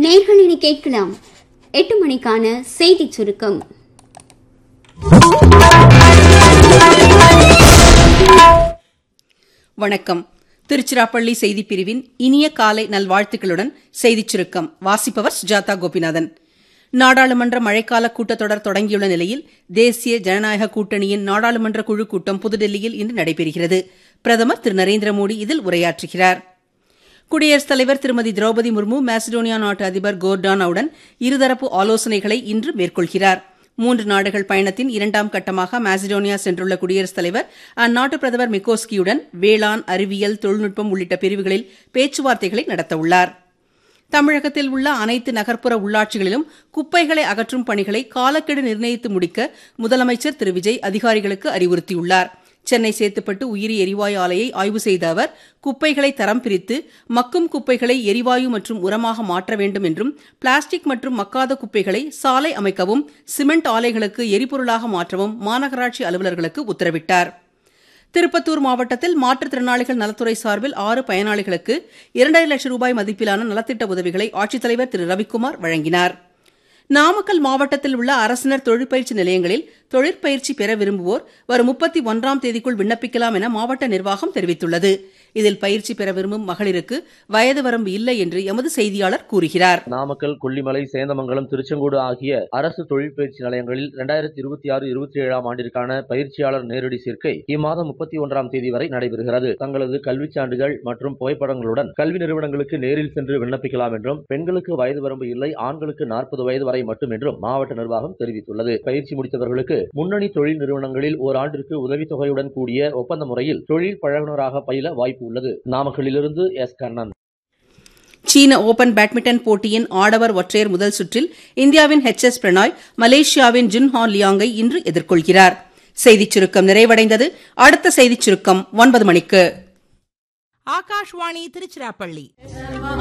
நேர்கள் இனி கேட்கலாம் எட்டு மணிக்கான செய்தி சுருக்கம் வணக்கம் திருச்சிராப்பள்ளி செய்திப் பிரிவின் இனிய காலை நல்வாழ்த்துக்களுடன் செய்திச் சுருக்கம் வாசிப்பவர் சுஜாதா கோபிநாதன் நாடாளுமன்ற மழைக்கால கூட்டத்தொடர் தொடங்கியுள்ள நிலையில் தேசிய ஜனநாயக கூட்டணியின் நாடாளுமன்ற குழு கூட்டம் புதுடெல்லியில் இன்று நடைபெறுகிறது பிரதமர் திரு நரேந்திர மோடி இதில் உரையாற்றுகிறார் குடியரசுத் தலைவர் திருமதி திரௌபதி முர்மு மாசிடோனியா நாட்டு அதிபர் கோர்டானாவுடன் இருதரப்பு ஆலோசனைகளை இன்று மேற்கொள்கிறார் மூன்று நாடுகள் பயணத்தின் இரண்டாம் கட்டமாக மாசிடோனியா சென்றுள்ள குடியரசுத் தலைவர் அந்நாட்டு பிரதமர் மிக்கோஸ்கியுடன் வேளாண் அறிவியல் தொழில்நுட்பம் உள்ளிட்ட பிரிவுகளில் பேச்சுவார்த்தைகளை நடத்தவுள்ளார் தமிழகத்தில் உள்ள அனைத்து நகர்ப்புற உள்ளாட்சிகளிலும் குப்பைகளை அகற்றும் பணிகளை காலக்கெடு நிர்ணயித்து முடிக்க முதலமைச்சர் திரு விஜய் அதிகாரிகளுக்கு அறிவுறுத்தியுள்ளார் சென்னை சேத்துப்பட்டு உயிரி எரிவாயு ஆலையை ஆய்வு செய்த அவர் குப்பைகளை தரம் பிரித்து மக்கும் குப்பைகளை எரிவாயு மற்றும் உரமாக மாற்ற வேண்டும் என்றும் பிளாஸ்டிக் மற்றும் மக்காத குப்பைகளை சாலை அமைக்கவும் சிமெண்ட் ஆலைகளுக்கு எரிபொருளாக மாற்றவும் மாநகராட்சி அலுவலர்களுக்கு உத்தரவிட்டார் திருப்பத்தூர் மாவட்டத்தில் மாற்றுத்திறனாளிகள் நலத்துறை சார்பில் ஆறு பயனாளிகளுக்கு இரண்டரை லட்சம் ரூபாய் மதிப்பிலான நலத்திட்ட உதவிகளை ஆட்சித்தலைவர் திரு ரவிக்குமார் வழங்கினார் நாமக்கல் மாவட்டத்தில் உள்ள அரசினர் தொழிற்பயிற்சி நிலையங்களில் தொழிற்பயிற்சி பெற விரும்புவோர் வரும் முப்பத்தி ஒன்றாம் தேதிக்குள் விண்ணப்பிக்கலாம் என மாவட்ட நிர்வாகம் தெரிவித்துள்ளது இதில் பயிற்சி பெற விரும்பும் மகளிருக்கு வயது வரம்பு இல்லை என்று எமது செய்தியாளர் கூறுகிறார் நாமக்கல் கொல்லிமலை சேந்தமங்கலம் திருச்செங்கோடு ஆகிய அரசு தொழிற்பயிற்சி நிலையங்களில் இரண்டாயிரத்தி இருபத்தி ஆறு இருபத்தி ஏழாம் ஆண்டிற்கான பயிற்சியாளர் நேரடி சேர்க்கை இம்மாதம் முப்பத்தி ஒன்றாம் தேதி வரை நடைபெறுகிறது தங்களது கல்விச் சான்றுகள் மற்றும் புகைப்படங்களுடன் கல்வி நிறுவனங்களுக்கு நேரில் சென்று விண்ணப்பிக்கலாம் என்றும் பெண்களுக்கு வயது வரம்பு இல்லை ஆண்களுக்கு நாற்பது வயது வரை மட்டும் என்றும் மாவட்ட நிர்வாகம் தெரிவித்துள்ளது பயிற்சி முடித்தவர்களுக்கு முன்னணி தொழில் நிறுவனங்களில் ஓராண்டிற்கு உதவித்தொகையுடன் கூடிய ஒப்பந்த முறையில் தொழில் பழகுனராக பயில வாய்ப்பு உள்ளது நாமக்கல்லிலிருந்து எஸ் கண்ணன் சீன ஓபன் பேட்மிண்டன் போட்டியின் ஆடவர் ஒற்றையர் முதல் சுற்றில் இந்தியாவின் ஹெச் எஸ் பிரணாய் மலேசியாவின் ஜுன் ஹான் லியாங்கை இன்று எதிர்கொள்கிறார் செய்திச் சுருக்கம் நிறைவடைந்தது அடுத்த செய்திச் சுருக்கம் ஒன்பது மணிக்கு ஆகாஷ்வாணி திருச்சிராப்பள்ளி